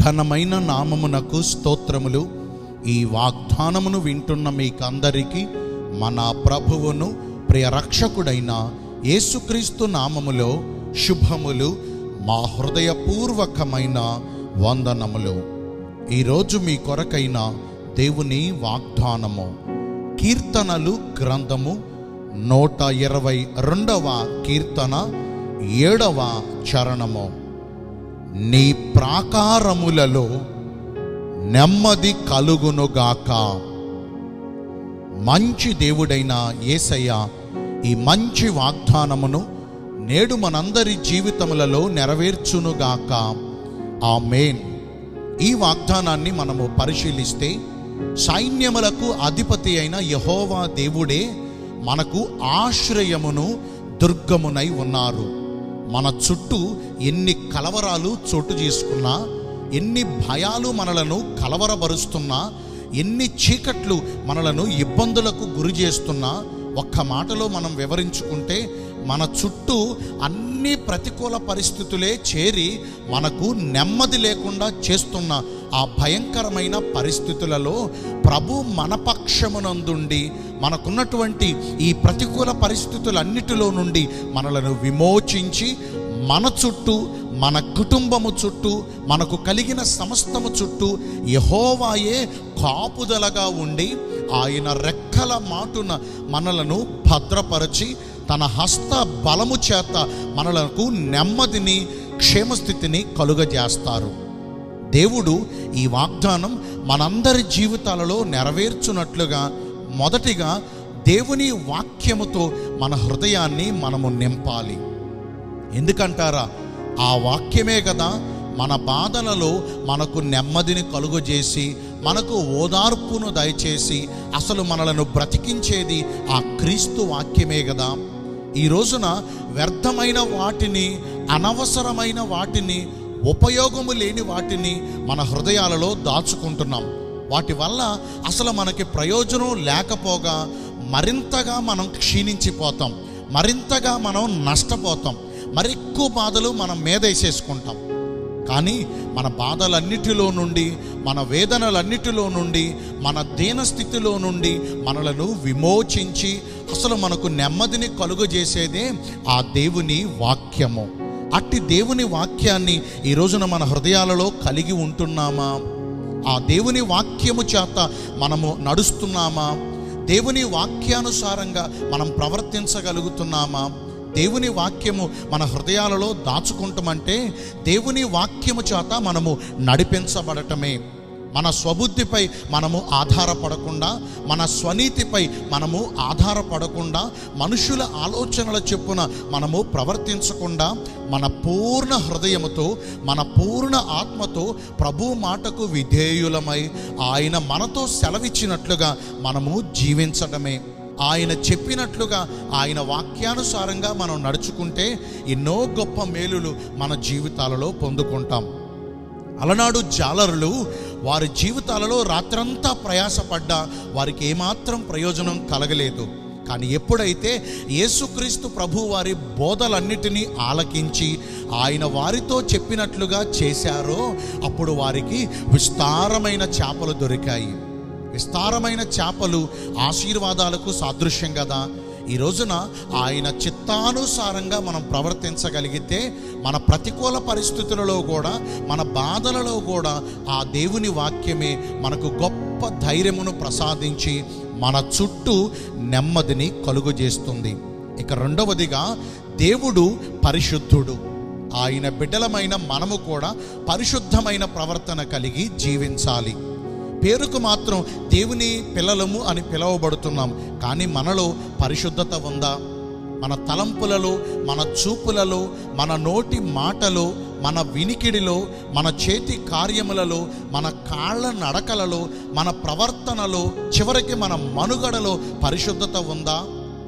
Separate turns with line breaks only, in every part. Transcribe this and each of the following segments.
ఘనమైన నామమునకు స్తోత్రములు ఈ వాగ్దానమును వింటున్న మీకందరికీ మన ప్రభువును ప్రియ రక్షకుడైన యేసుక్రీస్తు నామములో శుభములు మా హృదయపూర్వకమైన వందనములు ఈరోజు మీ కొరకైన దేవుని వాగ్దానము కీర్తనలు గ్రంథము నూట ఇరవై రెండవ కీర్తన ఏడవ చరణము నీ ప్రాకారములలో నెమ్మది కలుగునుగాక మంచి దేవుడైన యేసయ్య ఈ మంచి వాగ్దానమును నేడు మనందరి జీవితములలో నెరవేర్చునుగాక ఆమేన్ ఈ వాగ్దానాన్ని మనము పరిశీలిస్తే సైన్యములకు అధిపతి అయిన యహోవా దేవుడే మనకు ఆశ్రయమును దుర్గమునై ఉన్నారు మన చుట్టూ ఎన్ని కలవరాలు చోటు చేసుకున్నా ఎన్ని భయాలు మనలను కలవరపరుస్తున్నా ఎన్ని చీకట్లు మనలను ఇబ్బందులకు గురి చేస్తున్నా ఒక్క మాటలో మనం వివరించుకుంటే మన చుట్టూ అన్ని ప్రతికూల పరిస్థితులే చేరి మనకు నెమ్మది లేకుండా చేస్తున్న ఆ భయంకరమైన పరిస్థితులలో ప్రభు మన పక్షమునందుండి మనకున్నటువంటి ఈ ప్రతికూల పరిస్థితులన్నిటిలో నుండి మనలను విమోచించి మన చుట్టూ మన కుటుంబము చుట్టూ మనకు కలిగిన సమస్తము చుట్టూ యహోవాయే కాపుదలగా ఉండి ఆయన రెక్కల మాటున మనలను భద్రపరచి తన హస్త బలము చేత మనలకు నెమ్మదిని క్షేమస్థితిని కలుగజేస్తారు దేవుడు ఈ వాగ్దానం మనందరి జీవితాలలో నెరవేర్చున్నట్లుగా మొదటిగా దేవుని వాక్యముతో మన హృదయాన్ని మనము నింపాలి ఎందుకంటారా ఆ వాక్యమే కదా మన బాధలలో మనకు నెమ్మదిని కలుగజేసి మనకు ఓదార్పును దయచేసి అసలు మనలను బ్రతికించేది ఆ క్రీస్తు వాక్యమే కదా ఈ రోజున వ్యర్థమైన వాటిని అనవసరమైన వాటిని ఉపయోగము లేని వాటిని మన హృదయాలలో దాచుకుంటున్నాం వాటి వల్ల అసలు మనకి ప్రయోజనం లేకపోగా మరింతగా మనం క్షీణించిపోతాం మరింతగా మనం నష్టపోతాం మరెక్కువ బాధలు మనం మీద వేసేసుకుంటాం కానీ మన బాధలన్నిటిలో నుండి మన వేదనలన్నిటిలో నుండి మన దీనస్థితిలో నుండి మనలను విమోచించి అసలు మనకు నెమ్మదిని కలుగజేసేదే ఆ దేవుని వాక్యము అట్టి దేవుని వాక్యాన్ని ఈ రోజున మన హృదయాలలో కలిగి ఉంటున్నామా ఆ దేవుని వాక్యము చేత మనము నడుస్తున్నామా దేవుని వాక్యానుసారంగా మనం ప్రవర్తించగలుగుతున్నామా దేవుని వాక్యము మన హృదయాలలో దాచుకుంటామంటే దేవుని వాక్యము చేత మనము నడిపించబడటమే మన స్వబుద్ధిపై మనము ఆధారపడకుండా మన స్వనీతిపై మనము ఆధారపడకుండా మనుషుల ఆలోచనల చెప్పున మనము ప్రవర్తించకుండా మన పూర్ణ హృదయముతో మన పూర్ణ ఆత్మతో ప్రభు మాటకు విధేయులమై ఆయన మనతో సెలవిచ్చినట్లుగా మనము జీవించడమే ఆయన చెప్పినట్లుగా ఆయన వాక్యానుసారంగా మనం నడుచుకుంటే ఎన్నో గొప్ప మేలులు మన జీవితాలలో పొందుకుంటాం అలనాడు జాలరులు వారి జీవితాలలో రాత్రంతా ప్రయాసపడ్డా వారికి ఏమాత్రం ప్రయోజనం కలగలేదు కానీ ఎప్పుడైతే యేసుక్రీస్తు ప్రభు వారి బోధలన్నిటినీ ఆలకించి ఆయన వారితో చెప్పినట్లుగా చేశారో అప్పుడు వారికి విస్తారమైన చేపలు దొరికాయి విస్తారమైన చేపలు ఆశీర్వాదాలకు సాదృశ్యం కదా ఈ రోజున ఆయన చిత్తానుసారంగా మనం ప్రవర్తించగలిగితే మన ప్రతికూల పరిస్థితులలో కూడా మన బాధలలో కూడా ఆ దేవుని వాక్యమే మనకు గొప్ప ధైర్యమును ప్రసాదించి మన చుట్టూ నెమ్మదిని కలుగజేస్తుంది ఇక రెండవదిగా దేవుడు పరిశుద్ధుడు ఆయన బిడ్డలమైన మనము కూడా పరిశుద్ధమైన ప్రవర్తన కలిగి జీవించాలి పేరుకు మాత్రం దేవుని పిల్లలము అని పిలువబడుతున్నాం కానీ మనలో పరిశుద్ధత ఉందా మన తలంపులలో మన చూపులలో మన నోటి మాటలో మన వినికిడిలో మన చేతి కార్యములలో మన కాళ్ళ నడకలలో మన ప్రవర్తనలో చివరికి మన మనుగడలో పరిశుద్ధత ఉందా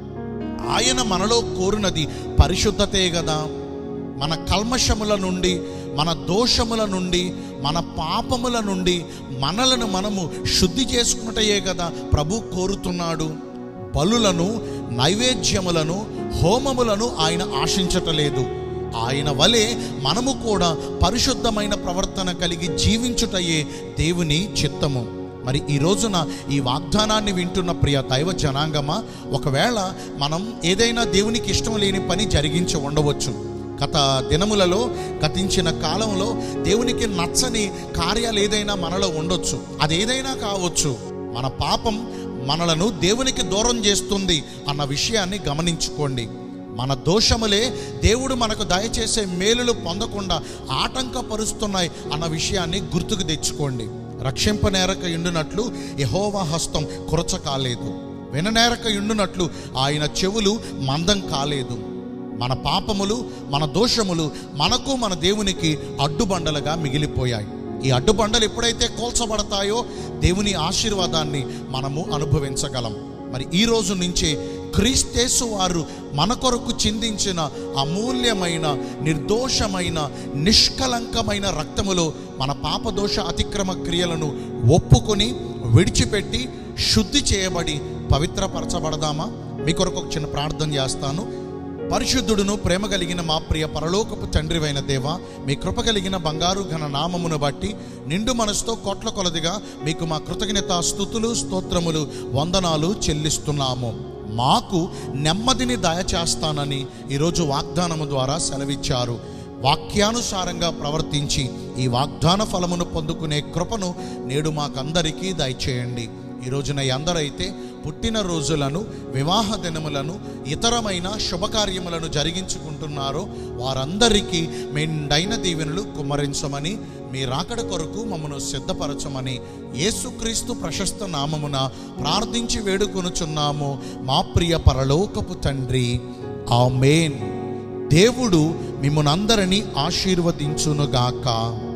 ఆయన మనలో కోరినది పరిశుద్ధతే కదా మన కల్మషముల నుండి మన దోషముల నుండి మన పాపముల నుండి మనలను మనము శుద్ధి చేసుకున్నటయే కదా ప్రభు కోరుతున్నాడు బలులను నైవేద్యములను హోమములను ఆయన ఆశించటలేదు ఆయన వలె మనము కూడా పరిశుద్ధమైన ప్రవర్తన కలిగి జీవించుటయే దేవుని చిత్తము మరి ఈ రోజున ఈ వాగ్దానాన్ని వింటున్న ప్రియ దైవ జనాంగమా ఒకవేళ మనం ఏదైనా దేవునికి ఇష్టం లేని పని జరిగించి ఉండవచ్చు గత దినములలో గతించిన కాలంలో దేవునికి నచ్చని కార్యాలు ఏదైనా మనలో ఉండొచ్చు అది ఏదైనా కావచ్చు మన పాపం మనలను దేవునికి దూరం చేస్తుంది అన్న విషయాన్ని గమనించుకోండి మన దోషములే దేవుడు మనకు దయచేసే మేలులు పొందకుండా ఆటంకపరుస్తున్నాయి అన్న విషయాన్ని గుర్తుకు తెచ్చుకోండి రక్షింపనేరక ఎండునట్లు యహోవా హస్తం కురచ కాలేదు విననేరక ఎండునట్లు ఆయన చెవులు మందం కాలేదు మన పాపములు మన దోషములు మనకు మన దేవునికి అడ్డుబండలుగా మిగిలిపోయాయి ఈ అడ్డుబండలు ఎప్పుడైతే కోల్చబడతాయో దేవుని ఆశీర్వాదాన్ని మనము అనుభవించగలం మరి ఈ రోజు నుంచే క్రీస్తేసు వారు మన కొరకు చిందించిన అమూల్యమైన నిర్దోషమైన నిష్కలంకమైన రక్తములో మన పాపదోష అతిక్రమ క్రియలను ఒప్పుకొని విడిచిపెట్టి శుద్ధి చేయబడి పవిత్రపరచబడదామా మీ కొరకు ఒక చిన్న ప్రార్థన చేస్తాను పరిశుద్ధుడును ప్రేమ కలిగిన మా ప్రియ పరలోకపు తండ్రివైన దేవ మీ కృప కలిగిన బంగారు ఘన నామమును బట్టి నిండు మనసుతో కోట్ల కొలదిగా మీకు మా కృతజ్ఞత స్థుతులు స్తోత్రములు వందనాలు చెల్లిస్తున్నాము మాకు నెమ్మదిని దయచేస్తానని ఈరోజు వాగ్దానము ద్వారా సెలవిచ్చారు వాక్యానుసారంగా ప్రవర్తించి ఈ వాగ్దాన ఫలమును పొందుకునే కృపను నేడు మాకందరికీ దయచేయండి ఈ రోజున ఎందరైతే పుట్టిన రోజులను వివాహ దినములను ఇతరమైన శుభకార్యములను జరిగించుకుంటున్నారో వారందరికీ మెండైన దీవెనలు కుమ్మరించమని మీ రాకడ కొరకు మమ్మను సిద్ధపరచమని యేసుక్రీస్తు ప్రశస్త నామమున ప్రార్థించి వేడుకొనుచున్నాము మా ప్రియ పరలోకపు తండ్రి ఆమేన్ దేవుడు మిమ్మల్ని అందరినీ ఆశీర్వదించునుగాక